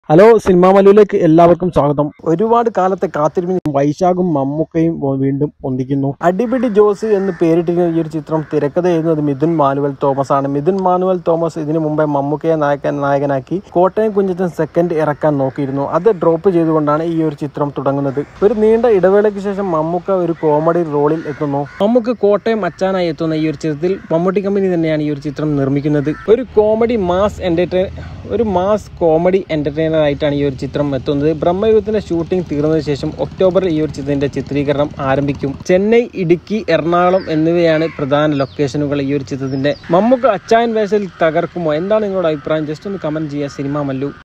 hello cinema മലയിലേക്ക് എല്ലാവർക്കും സ്വാഗതം ഒരുപാട് കാലത്തെ കാത്തിരിപ്പിന് വൈശാഖും മമ്മൂക്കയും വ- വീണ്ടും ഒന്നിക്കുന്നു അടിപിടി ജോസ് എന്ന് പേരിട്ടിരുന്ന ഈ ഒരു ചിത്രം തിരക്കഥ എഴുതുന്നത് മിഥുൻ മാനുവൽ തോമസ് ആണ് മിഥുൻ മാനുവൽ തോമസ് ഇതിനു മുമ്പേ മമ്മൂക്കയെ നായകൻ നായകനാക്കി കോട്ടയം കുഞ്ഞച്ചൻ സെക്കൻഡ് ഇറക്കാൻ നോക്കിയിരുന്നു അത് ഡ്രോപ്പ് ചെയ്തുകൊണ്ടാണ് ഈ ഒരു ചിത്രം തുടങ്ങുന്നത് ഒരു നീണ്ട ഇടവേളയ്ക്ക് ശേഷം മമ്മൂക്ക ഒരു കോമഡി റോളിൽ എത്തുന്നു മമ്മൂക്ക കോട്ടയം അച്ചാനായി എത്തുന്ന ഈ ഒരു ചിത്രത്തിൽ മമ്മൂട്ടി കമ്പനി തന്നെയാണ് ഈ ഒരു ചിത്രം നിർമ്മിക്കുന്നത് ഒരു കോമഡി മാസ് എന്റർടൈൻ ഒരു മാസ് കോമഡി എന്റർടൈനർ ആയിട്ടാണ് ഈ ഒരു ചിത്രം എത്തുന്നത് ബ്രഹ്മയുഗത്തിന്റെ ഷൂട്ടിംഗ് തീർന്നതിന് ശേഷം ഒക്ടോബറിൽ ഈ ഒരു ചിത്രത്തിന്റെ ചിത്രീകരണം ആരംഭിക്കും ചെന്നൈ ഇടുക്കി എറണാകുളം എന്നിവയാണ് പ്രധാന ലൊക്കേഷനുകൾ ഈ ഒരു ചിത്രത്തിന്റെ മമ്മൂക്ക അച്ചായൻ വേഷത്തിൽ തകർക്കുമോ എന്താണ് നിങ്ങളുടെ അഭിപ്രായം ജസ്റ്റ് ഒന്ന് കമന്റ് ചെയ്യുക സിനിമ മല്ലു